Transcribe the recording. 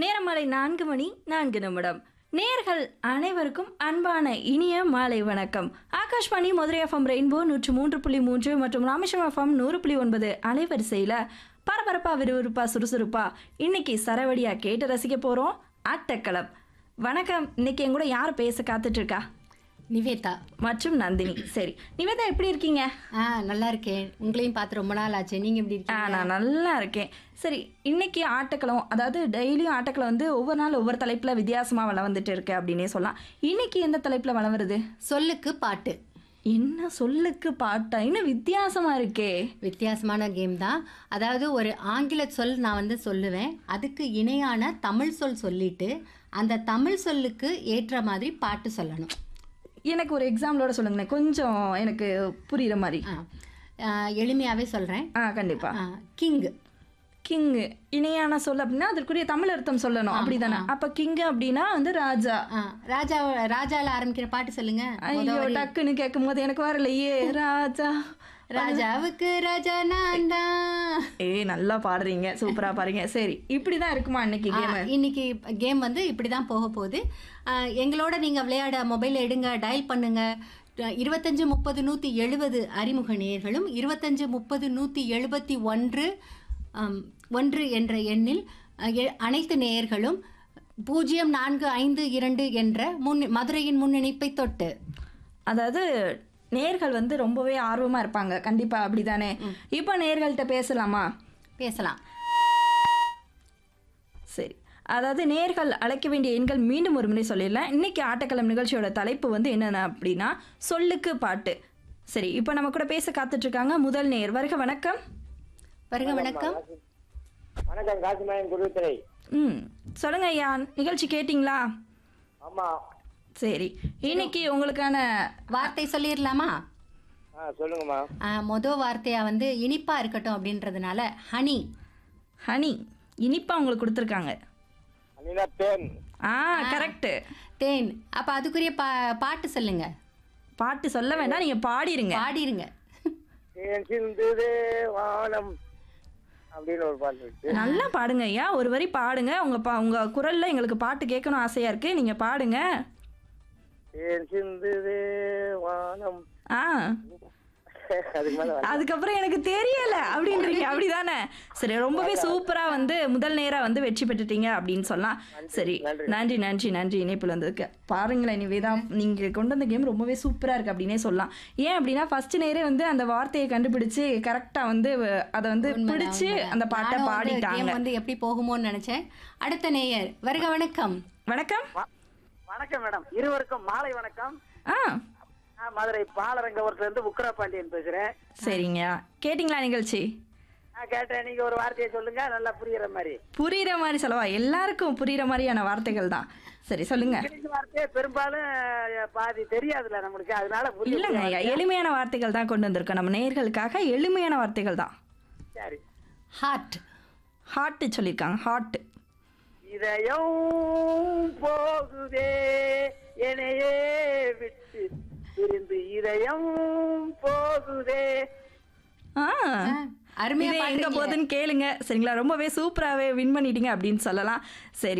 நேரம் மாலை நான்கு மணி நான்கு நிமிடம் நேர்கள் அனைவருக்கும் அன்பான இனிய மாலை வணக்கம் ஆகாஷ்வாணி மதுரை எஃப்எம் ரெயின்போ நூற்று மூன்று புள்ளி மூன்று மற்றும் ராமேஸ்வரம் எஃப்எம் நூறு புள்ளி ஒன்பது அலைவரிசையில் பரபரப்பா விறுவிறுப்பா சுறுசுறுப்பா இன்னைக்கு சரவடியா கேட்டு ரசிக்க போகிறோம் ஆட்டக்களம் வணக்கம் இன்னைக்கு என் கூட யார் பேச காத்துட்டு இருக்கா நிவேதா மற்றும் நந்தினி சரி நிவேதா எப்படி இருக்கீங்க ஆ நல்லா இருக்கேன் உங்களையும் பார்த்து ரொம்ப நாள் ஆச்சு நீங்க எப்படி ஆ இருக்கீங்க நான் நல்லா இருக்கேன் சரி இன்னைக்கு ஆட்டக்களம் அதாவது டெய்லியும் ஆட்டக்களம் வந்து ஒவ்வொரு நாள் ஒவ்வொரு தலைப்பில் வித்தியாசமாக வளம் வந்துட்டு இருக்கு அப்படின்னே சொல்லலாம் இன்னைக்கு எந்த தலைப்பில் வளம் வருது சொல்லுக்கு பாட்டு என்ன சொல்லுக்கு பாட்டா இன்னும் வித்தியாசமா இருக்கே வித்தியாசமான கேம் தான் அதாவது ஒரு ஆங்கில சொல் நான் வந்து சொல்லுவேன் அதுக்கு இணையான தமிழ் சொல் சொல்லிட்டு அந்த தமிழ் சொல்லுக்கு ஏற்ற மாதிரி பாட்டு சொல்லணும் எனக்கு ஒரு எக்ஸாம்பிளோட சொல்லுங்களேன் கொஞ்சம் எனக்கு புரியுற மாதிரி ஆ ஆ, எளிமையாவே சொல்றேன் ஆ கண்டிப்பா கிங் கிங் இணையான சொல் அப்படின்னா அதற்குரிய தமிழ் அர்த்தம் சொல்லணும் அப்படிதானே அப்ப கிங் அப்படின்னா வந்து ராஜா ராஜா ராஜால ஆரம்பிக்கிற பாட்டு சொல்லுங்க ஐயோ டக்குன்னு கேட்கும் போது எனக்கு வரலையே ராஜா ராஜாவுக்கு ராஜா நான் தான் ஏய் நல்லா பாடுறீங்க சூப்பரா பாருங்க சரி இப்படிதான் இருக்குமா இன்னைக்கு கேம் ஆ, இன்னைக்கு கேம் வந்து இப்படி தான் போக போகுது ஆ, எங்களோட நீங்கள் விளையாட மொபைல் எடுங்க டயல் பண்ணுங்க இருபத்தஞ்சு முப்பது நூற்றி எழுபது அறிமுக நேயர்களும் இருபத்தஞ்சு முப்பது நூற்றி எழுபத்தி ஒன்று ஆம், ஒன்று என்ற எண்ணில் அ, எ- அனைத்து நேயர்களும் பூஜ்ஜியம் நான்கு ஐந்து இரண்டு என்ற முன் மதுரையின் முன்னிணைப்பை தொட்டு அதாவது நேர்கள் வந்து ரொம்பவே ஆர்வமா இருப்பாங்க கண்டிப்பா அப்படிதானே இப்போ நேர்கள்ட்ட பேசலாமா பேசலாம் சரி அதாவது நேர்கள் அழைக்க வேண்டிய எண்கள் மீண்டும் ஒரு முறை சொல்லிடலாம் இன்னைக்கு ஆட்டக்களம் நிகழ்ச்சியோட தலைப்பு வந்து என்னென்ன அப்படின்னா சொல்லுக்கு பாட்டு சரி இப்போ நம்ம கூட பேச காத்துட்டு இருக்காங்க முதல் நேர் வருக வணக்கம் வருக வணக்கம் வணக்கம் காசிமாயன் குருத்துறை ம் சொல்லுங்க ஐயா நிகழ்ச்சி கேட்டிங்களா ஆமா சரி இன்னைக்கு உங்களுக்கான வார்த்தை சொல்லிடலாமா ஆ சொல்லுங்கம்மா ஆ, மொத வார்த்தையா வந்து இனிப்பா இருக்கட்டும் அப்படின்றதுனால ஹனி ஹனி இனிப்பா உங்களுக்கு கொடுத்துருக்காங்க அனிதா தேன் ஆ கரெக்ட் தேன் அப்ப அதுக்குரிய பா பாட்டு சொல்லுங்க பாட்டு சொல்ல வேண்டாம் நீங்க பாடிருங்க பாடிருங்க தேன் சிந்துதே வானம் அப்படின்னு ஒரு பாட்டு இருக்கு நல்லா பாடுங்க ஐயா ஒரு வரி பாடுங்க உங்க பா உங்க குரல்ல எங்களுக்கு பாட்டு கேட்கணும் ஆசையா இருக்கு நீங்க பாடுங்க தேன் சிந்துதே வானம் ஆ அதுக்கு மேல வரல. அதுக்கப்புறம் எனக்கு தெரியல அப்படின்றீங்க அப்படிதானே சரி ரொம்பவே சூப்பரா வந்து முதல் நேரா வந்து வெற்றி பெற்றுட்டீங்க அப்படின்னு சொல்லலாம் சரி நன்றி நன்றி நன்றி இணைப்பில் வந்ததுக்கு பாருங்களேன் நிவேதா நீங்க கொண்டு வந்த கேம் ரொம்பவே சூப்பரா இருக்கு அப்படின்னே சொல்லலாம் ஏன் அப்படின்னா ஃபர்ஸ்ட் நேரே வந்து அந்த வார்த்தையை கண்டுபிடிச்சு கரெக்டா வந்து அதை வந்து பிடிச்சு அந்த பாட்டை நானும் வந்து பாடிட்டாங்க game வந்து எப்படி போகுமோன்னு நினைச்சேன் அடுத்த நேயர் வருக வணக்கம் வணக்கம் வணக்கம் மேடம் இருவருக்கும் மாலை வணக்கம் ஆ நான் மதுரை பாலரங்கபுரத்துல இருந்து உக்கரா பாண்டியன் பேசுறேன் சரிங்க கேட்டிங்களா நிகழ்ச்சி நான் கேட்டேன் நீங்க ஒரு வார்த்தையை சொல்லுங்க நல்லா புரியுற மாதிரி புரியுற மாதிரி சொல்லவா எல்லாருக்கும் புரியுற மாதிரியான வார்த்தைகள் தான் சரி சொல்லுங்க இந்த வார்த்தையே பெரும்பாலும் அஹ், பாதி தெரியாதுல்ல நம்மளுக்கு அதனால புரியல இல்லைங்க ஐயா எளிமையான வார்த்தைகள் தான் கொண்டு வந்திருக்கோம் நம்ம நேர்களுக்காக எளிமையான வார்த்தைகள் தான் சரி ஹார்ட் ஹார்ட் சொல்லியிருக்காங்க ஹார்ட் இதயம் போகுதே என்னையே விட்டு பிரிந்து இதயம் போகுதே ஆ அருமையா இது எங்க பாடுறீங்க. போகுதுன்னு கேளுங்க சரிங்களா ரொம்பவே சூப்பராகவே வின் பண்ணிட்டீங்க அப்படின்னு சொல்லலாம் சரி